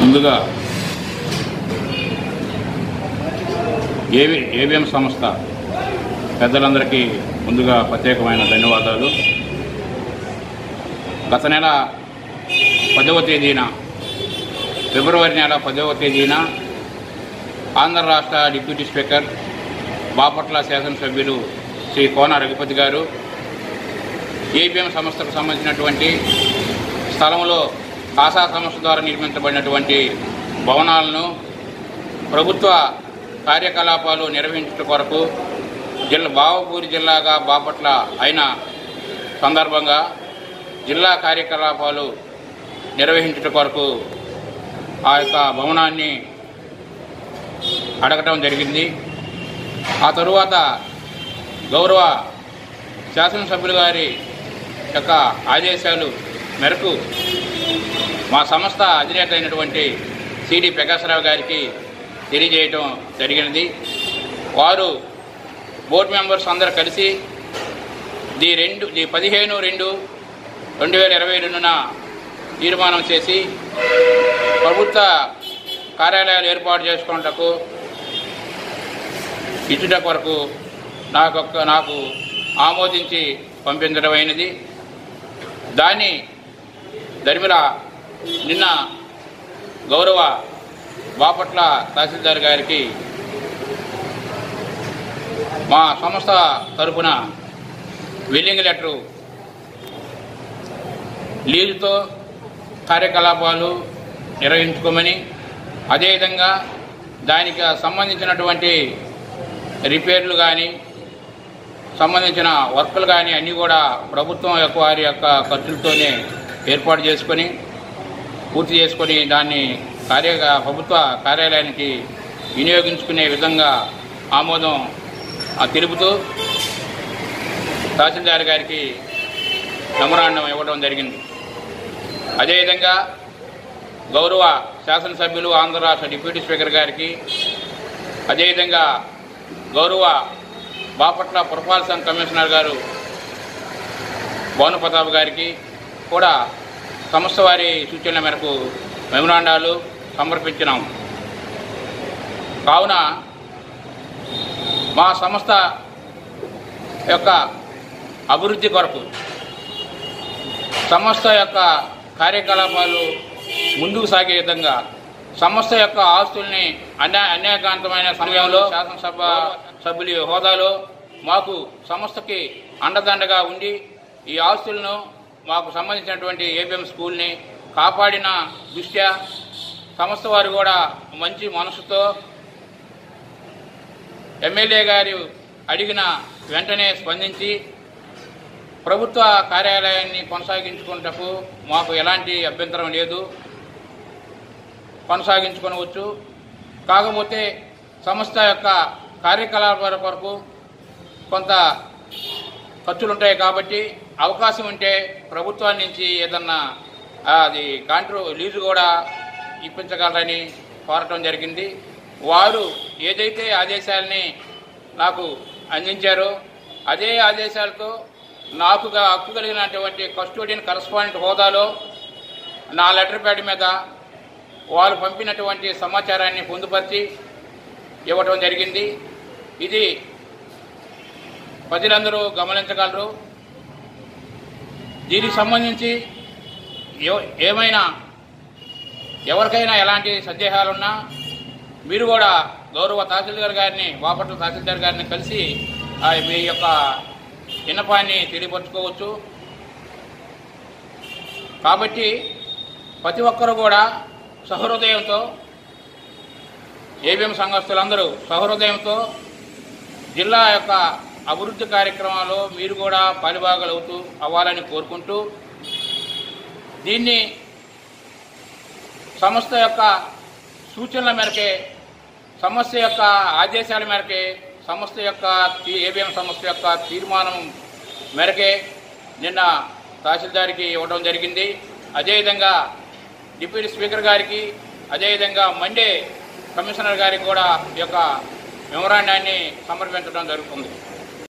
ముందుగా ఏవి ఏవిఎం సంస్థ పెద్దలందరికీ ముందుగా ప్రత్యేకమైన ధన్యవాదాలు గత నెల పదవ తేదీన ఫిబ్రవరి నెల పదవ తేదీన ఆంధ్ర రాష్ట్ర డిప్యూటీ స్పీకర్ బాపట్ల శాసనసభ్యులు శ్రీ కోన రఘుపతి గారు ఏబిఎం సంస్థకు సంబంధించినటువంటి స్థలంలో కాసా సంస్థ ద్వారా నిర్మించబడినటువంటి భవనాలను ప్రభుత్వ కార్యకలాపాలు నిర్వహించడం కొరకు జిల్లా బావపూరి జిల్లాగా బాపట్ల అయిన సందర్భంగా జిల్లా కార్యకలాపాలు నిర్వహించడం కొరకు ఆ యొక్క భవనాన్ని అడగటం జరిగింది ఆ తరువాత గౌరవ శాసనసభ్యులు గారి యొక్క ఆదేశాలు మేరకు మా సంస్థ అధినేత అయినటువంటి సిడి ప్రకాశరావు గారికి తెలియజేయటం జరిగినది వారు బోర్డు మెంబర్స్ అందరూ కలిసి ది రెండు ది పదిహేను రెండు రెండు వేల ఇరవై రెండున తీర్మానం చేసి ప్రభుత్వ కార్యాలయాలు ఏర్పాటు చేసుకున్నటకు ఇచ్చుట కొరకు నాకు ఒక్క- నాకు ఆమోదించి పంపించడం అయినది దాన్ని ధర్మిల నిన్న గౌరవ బాపట్ల తహసీల్దార్ గారికి మా సంస్థ తరపున విల్లింగ్ లెటరు లీజుతో కార్యకలాపాలు నిర్వహించుకోమని అదేవిధంగా దానికి సంబంధించినటువంటి రిపేర్లు కానీ సంబంధించిన వర్కులు కానీ అన్నీ కూడా ప్రభుత్వం యొక్క వారి యొక్క ఖర్చులతోనే ఏర్పాటు చేసుకొని పూర్తి చేసుకొని దాన్ని కార్య ప్రభుత్వ కార్యాలయానికి వినియోగించుకునే విధంగా ఆమోదం ఆ, తెలుపుతూ తహసీల్దార్ గారికి మెమరాండం ఇవ్వడం జరిగింది అదేవిధంగా గౌరవ శాసనసభ్యులు ఆంధ్ర రాష్ట్ర డిప్యూటీ స్పీకర్ గారికి అదేవిధంగా గౌరవ బాపట్ల పురపాలక సంఘ కమిషనర్ గారు భానుప్రతాప్ గారికి కూడా సంస్థ వారి సూచనల మేరకు మెమరాండాలు సమర్పించినాం కావున మా సంస్థ యొక్క అభివృద్ధి కొరకు సంస్థ యొక్క కార్యకలాపాలు ముందుకు సాగే విధంగా సంస్థ యొక్క ఆస్తుల్ని అన్యా అన్యాయకాంతమైన సమయంలో శాసనసభ సభ్యుల హోదాలో మాకు సంస్థకి అండదండగా ఉండి ఈ ఆస్తులను మాకు సంబంధించినటువంటి ఏబిఎం స్కూల్ని కాపాడిన దృష్ట్యా సంస్థ వారు కూడా మంచి మనసుతో ఎమ్మెల్యే గారు అడిగిన వెంటనే స్పందించి ప్రభుత్వ కార్యాలయాన్ని కొనసాగించుకున్నటకు మాకు ఎలాంటి అభ్యంతరం లేదు కొనసాగించుకోవచ్చు కాకపోతే సంస్థ యొక్క కార్యకలాపాల కొరకు కొంత ఖర్చులు ఉంటాయి కాబట్టి అవకాశం ఉంటే ప్రభుత్వం నుంచి ఏదన్నా ఆ, అది కాంట్రో లీజు కూడా ఇప్పించగలరని కోరటం జరిగింది వారు ఏదైతే ఆదేశాలని నాకు అందించారో అదే ఆదేశాలతో నాకు గా- హక్కు కలిగినటువంటి కస్టోడియన్ కరస్పాండెంట్ హోదాలో నా లెటర్ ప్యాడ్ మీద వారు పంపినటువంటి సమాచారాన్ని పొందుపరిచి ఇవ్వటం జరిగింది ఇది ప్రజలందరూ గమనించగలరు దీనికి సంబంధించి ఎవ- ఏమైనా ఎవరికైనా ఎలాంటి సందేహాలున్నా మీరు కూడా గౌరవ తహసీల్దార్ గారిని బాపట్ల తహసీల్దార్ గారిని కలిసి ఆ, మీ యొక్క విన్నపాన్ని తెలియపరచుకోవచ్చు కాబట్టి ప్రతి ఒక్కరు కూడా సహృదయంతో ఏబిఎం సంఘస్థులందరూ సహృదయంతో జిల్లా యొక్క అభివృద్ధి కార్యక్రమాల్లో మీరు కూడా పాలిభాగలవుతూ అవ్వాలని కోరుకుంటూ దీన్ని సంస్థ యొక్క సూచనల మేరకే సంస్థ యొక్క ఆదేశాల మేరకే సంస్థ యొక్క ఏబిఎం సంస్థ యొక్క తీర్మానం మేరకే నిన్న తహసీల్దార్కి ఇవ్వడం జరిగింది అదేవిధంగా డిప్యూటీ స్పీకర్ గారికి అదేవిధంగా మండే కమిషనర్ గారికి కూడా ఈ యొక్క మెమరాండాన్ని సమర్పించడం జరుగుతుంది